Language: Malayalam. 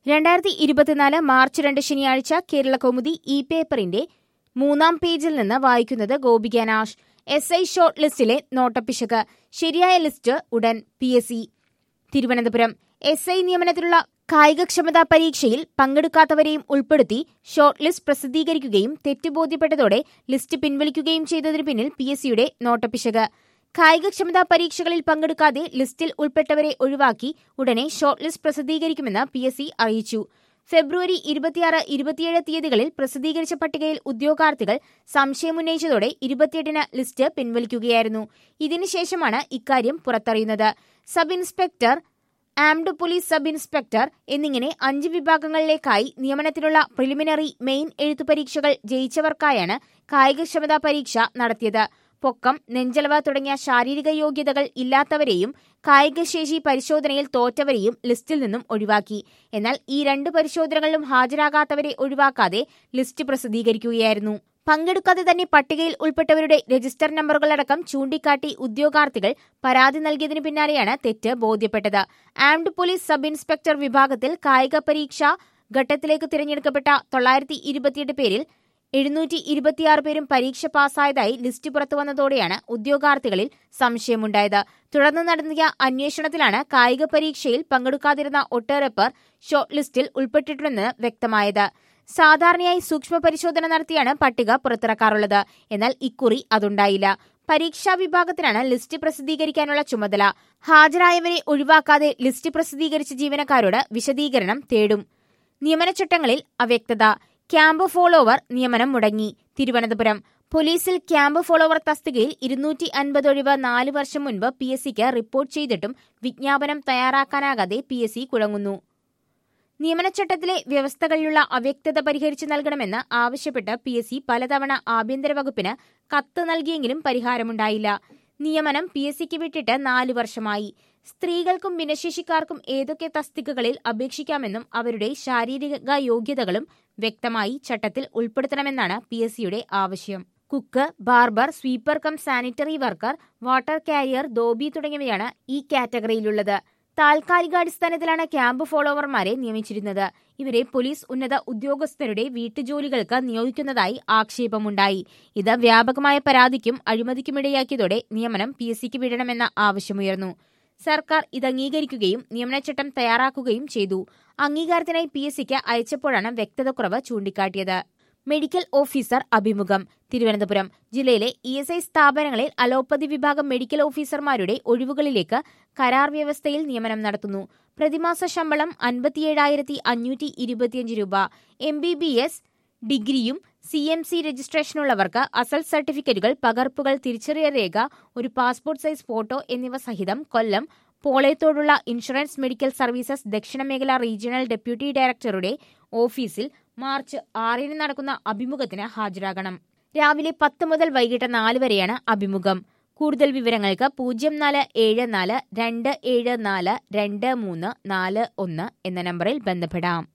രണ്ടായിരത്തി ഇരുപത്തിനാല് മാർച്ച് രണ്ട് ശനിയാഴ്ച കേരള കൗമുദി ഇ പേപ്പറിന്റെ മൂന്നാം പേജിൽ നിന്ന് വായിക്കുന്നത് ഗോപിക നാഷ് എസ് ഐ ഷോർട്ട് ലിസ്റ്റിലെ നോട്ടപ്പിശക് ശരിയായ ലിസ്റ്റ് ഉടൻ P S C Thiruvananthapuram S I നിയമനത്തിലുള്ള കായികക്ഷമതാ പരീക്ഷയിൽ പങ്കെടുക്കാത്തവരെയും ഉൾപ്പെടുത്തി ഷോർട്ട് ലിസ്റ്റ് പ്രസിദ്ധീകരിക്കുകയും തെറ്റ് ബോധ്യപ്പെട്ടതോടെ ലിസ്റ്റ് പിൻവലിക്കുകയും ചെയ്തതിനു പിന്നിൽ പി എസ് സിയുടെ നോട്ടപ്പിശക് കായികക്ഷമതാ പരീക്ഷകളിൽ പങ്കെടുക്കാതെ ലിസ്റ്റിൽ ഉൾപ്പെട്ടവരെ ഒഴിവാക്കി ഉടനെ ഷോർട്ട് ലിസ്റ്റ് പ്രസിദ്ധീകരിക്കുമെന്ന് പി എസ് സി അറിയിച്ചു ഫെബ്രുവരി ഇരുപത്തിയാറ് ഇരുപത്തിയേഴ് തീയതികളിൽ പ്രസിദ്ധീകരിച്ച പട്ടികയിൽ ഉദ്യോഗാർത്ഥികൾ സംശയമുന്നയിച്ചതോടെ ഇരുപത്തിയെട്ടിന് ലിസ്റ്റ് പിൻവലിക്കുകയായിരുന്നു ഇതിനുശേഷമാണ് ഇക്കാര്യം പുറത്തറിയുന്നത് sub inspector armed police sub inspector എന്നിങ്ങനെ അഞ്ച് വിഭാഗങ്ങളിലേക്കായി നിയമനത്തിനുള്ള പ്രിലിമിനറി മെയിൻ എഴുത്തു പരീക്ഷകൾ ജയിച്ചവർക്കായാണ് കായികക്ഷമതാ പരീക്ഷ നടത്തിയത് പൊക്കം നെഞ്ചളവ് തുടങ്ങിയ ശാരീരിക യോഗ്യതകൾ ഇല്ലാത്തവരെയും കായികശേഷി പരിശോധനയിൽ തോറ്റവരെയും ലിസ്റ്റിൽ നിന്നും ഒഴിവാക്കി എന്നാൽ ഈ രണ്ട് പരിശോധനകളിലും ഹാജരാകാത്തവരെ ഒഴിവാക്കാതെ ലിസ്റ്റ് പ്രസിദ്ധീകരിക്കുകയായിരുന്നു പങ്കെടുക്കാതെ തന്നെ പട്ടികയിൽ ഉൾപ്പെട്ടവരുടെ രജിസ്റ്റർ നമ്പറുകളടക്കം ചൂണ്ടിക്കാട്ടി ഉദ്യോഗാർത്ഥികൾ പരാതി നൽകിയതിനു പിന്നാലെയാണ് തെറ്റ് ബോധ്യപ്പെട്ടത് ആംഡ് പോലീസ് സബ് ഇൻസ്പെക്ടർ വിഭാഗത്തിൽ കായിക പരീക്ഷ ഘട്ടത്തിലേക്ക് തിരഞ്ഞെടുക്കപ്പെട്ട തൊള്ളായിരത്തി ഇരുപത്തിയെട്ട് പേരിൽ എഴുന്നൂറ്റി ഇരുപത്തിയാറ് പേരും പരീക്ഷ പാസ്സായതായി ലിസ്റ്റ് പുറത്തുവന്നതോടെയാണ് ഉദ്യോഗാർത്ഥികളിൽ സംശയമുണ്ടായത് തുടർന്ന് നടത്തിയ അന്വേഷണത്തിലാണ് കായിക പരീക്ഷയിൽ പങ്കെടുക്കാതിരുന്ന ഒട്ടേറെ പേർ ഷോർട്ട് ലിസ്റ്റിൽ ഉൾപ്പെട്ടിട്ടുണ്ടെന്ന് വ്യക്തമായത് സാധാരണയായി സൂക്ഷ്മ പരിശോധന നടത്തിയാണ് പട്ടിക പുറത്തിറക്കാറുള്ളത് എന്നാൽ ഇക്കുറി അതുണ്ടായില്ല പരീക്ഷാ വിഭാഗത്തിനാണ് ലിസ്റ്റ് പ്രസിദ്ധീകരിക്കാനുള്ള ചുമതല ഹാജരായവരെ ഒഴിവാക്കാതെ ലിസ്റ്റ് പ്രസിദ്ധീകരിച്ച ജീവനക്കാരോട് വിശദീകരണം തേടും നിയമനച്ചട്ടങ്ങളിൽ അവ്യക്തത ക്യാമ്പ് ഫോളോവർ നിയമനം മുടങ്ങി തിരുവനന്തപുരം പോലീസിൽ ക്യാമ്പ് ഫോളോവർ തസ്തികയിൽ ഇരുന്നൂറ്റി അൻപത് ഒഴിവ് നാല് വർഷം മുൻപ് പി എസ് സിക്ക് റിപ്പോർട്ട് ചെയ്തിട്ടും വിജ്ഞാപനം തയ്യാറാക്കാനാകാതെ പി എസ് സി കുഴങ്ങുന്നു നിയമനച്ചട്ടത്തിലെ വ്യവസ്ഥകളിലുള്ള അവ്യക്തത പരിഹരിച്ചു നൽകണമെന്ന് ആവശ്യപ്പെട്ട് പി എസ് സി പലതവണ ആഭ്യന്തര വകുപ്പിന് കത്ത് നൽകിയെങ്കിലും പരിഹാരമുണ്ടായില്ല നിയമനം പി എസ് സിക്ക് വിട്ടിട്ട് നാല് വർഷമായി സ്ത്രീകൾക്കും ഭിന്നശേഷിക്കാർക്കും ഏതൊക്കെ തസ്തികകളിൽ അപേക്ഷിക്കാമെന്നും അവരുടെ ശാരീരിക യോഗ്യതകളും വ്യക്തമായി ചട്ടത്തിൽ ഉൾപ്പെടുത്തണമെന്നാണ് പി എസ് സിയുടെ ആവശ്യം cook barber sweeper cum sanitary worker water carrier dhobi തുടങ്ങിയവയാണ് ഈ കാറ്റഗറിയിലുള്ളത് താൽക്കാലികാടിസ്ഥാനത്തിലാണ് ക്യാമ്പ് ഫോളോവർമാരെ നിയമിച്ചിരുന്നത് ഇവരെ പോലീസ് ഉന്നത ഉദ്യോഗസ്ഥരുടെ വീട്ടുജോലികൾക്ക് നിയോഗിക്കുന്നതായി ആക്ഷേപമുണ്ടായി ഇത് വ്യാപകമായ പരാതിക്കും അഴിമതിക്കുമിടയാക്കിയതോടെ നിയമനം പി എസ് സിക്ക് വിടണമെന്ന ആവശ്യമുയർന്നു സർക്കാർ ഇത് അംഗീകരിക്കുകയും നിയമനച്ചട്ടം തയ്യാറാക്കുകയും ചെയ്തു അംഗീകാരത്തിനായി പി എസ് സിക്ക് അയച്ചപ്പോഴാണ് വ്യക്തതക്കുറവ് ചൂണ്ടിക്കാട്ടിയത് മെഡിക്കൽ ഓഫീസർ അഭിമുഖം തിരുവനന്തപുരം ജില്ലയിലെ ഇ എസ് ഐ സ്ഥാപനങ്ങളിൽ അലോപ്പതി വിഭാഗം മെഡിക്കൽ ഓഫീസർമാരുടെ ഒഴിവുകളിലേക്ക് കരാർ വ്യവസ്ഥയിൽ നിയമനം നടത്തുന്നു പ്രതിമാസ ശമ്പളം അൻപത്തിയേഴായിരത്തി അഞ്ഞൂറ്റി ഇരുപത്തിയഞ്ച് രൂപ എം ബി ബി എസ് ഡിഗ്രിയും സി എം സി രജിസ്ട്രേഷനുള്ളവർക്ക് അസൽ സർട്ടിഫിക്കറ്റുകൾ പകർപ്പുകൾ തിരിച്ചറിയൽ രേഖ ഒരു പാസ്പോർട്ട് സൈസ് ഫോട്ടോ എന്നിവ സഹിതം കൊല്ലം പോളയത്തോടുള്ള ഇൻഷുറൻസ് മെഡിക്കൽ സർവീസസ് ദക്ഷിണ മേഖല റീജിയണൽ ഡെപ്യൂട്ടി ഡയറക്ടറുടെ ഓഫീസിൽ മാർച്ച് ആറിന് നടക്കുന്ന അഭിമുഖത്തിന് ഹാജരാകണം രാവിലെ പത്ത് മുതൽ വൈകിട്ട് നാല് വരെയാണ് അഭിമുഖം കൂടുതൽ വിവരങ്ങൾക്ക് പൂജ്യം നാല് ഏഴ് നാല് രണ്ട് ഏഴ് നാല് രണ്ട് മൂന്ന് നാല് ഒന്ന് എന്ന നമ്പറിൽ ബന്ധപ്പെടാം